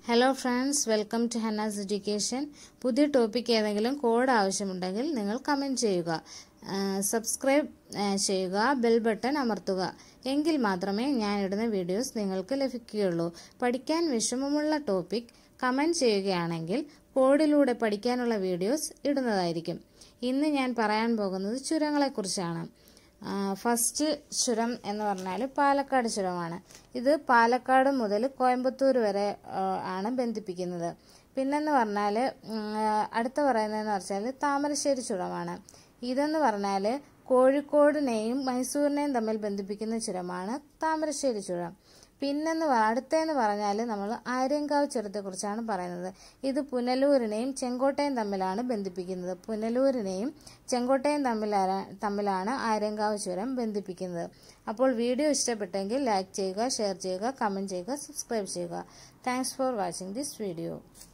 hello friends welcome to Hanna's education പുതിയ topic ഏതെങ്കിലും code ആവശ്യമുണ്ടെങ്കിൽ നിങ്ങൾ കമൻറ്റ് ചെയ്യുക സബ്സ്ക്രൈബ് ചെയ്യുക ബെൽ ബട്ടൺ അമർത്തുക എങ്കിൽ മാത്രമേ ഞാൻ ഇടുന്ന വീഡിയോസ് നിങ്ങൾക്ക് ലഭിക്കുകയുള്ളൂ പഠിക്കാൻ വിഷമമുള്ള ടോപ്പിക് കമൻറ്റ് ചെയ്യുകയാണെങ്കിൽ കോഡിലൂടെ പഠിക്കാനുള്ള വീഡിയോസ് ഇടുന്നതായിരിക്കും ഇന്ന് ഞാൻ പറയാൻ പോകുന്നത് ചുരങ്ങളെക്കുറിച്ചാണ് ഫസ്റ്റ് ചുരം എന്ന് പറഞ്ഞാൽ പാലക്കാട് ചുരമാണ് ഇത് പാലക്കാട് മുതൽ കോയമ്പത്തൂർ വരെ ആണ് ബന്ധിപ്പിക്കുന്നത് പിന്നെന്ന് പറഞ്ഞാൽ അടുത്ത പറയുന്നതെന്ന് വെച്ചാൽ താമരശ്ശേരി ചുരമാണ് ഇതെന്ന് പറഞ്ഞാൽ കോഴിക്കോടിനെയും മൈസൂരിനെയും തമ്മിൽ ബന്ധിപ്പിക്കുന്ന ചുരമാണ് താമരശ്ശേരി ചുരം പിന്നെന്ന് അടുത്തതെന്ന് പറഞ്ഞാൽ നമ്മൾ ആര്യങ്കാവ് ചുരത്തെക്കുറിച്ചാണ് പറയുന്നത് ഇത് പുനലൂരിനെയും ചെങ്കോട്ടയും തമ്മിലാണ് ബന്ധിപ്പിക്കുന്നത് പുനലൂരിനെയും ചെങ്കോട്ടയും തമ്മിലാണ് തമ്മിലാണ് ആര്യങ്കാവ് ചുരം ബന്ധിപ്പിക്കുന്നത് അപ്പോൾ വീഡിയോ ഇഷ്ടപ്പെട്ടെങ്കിൽ ലൈക്ക് ചെയ്യുക ഷെയർ ചെയ്യുക കമൻറ്റ് ചെയ്യുക സബ്സ്ക്രൈബ് ചെയ്യുക thanks for watching this video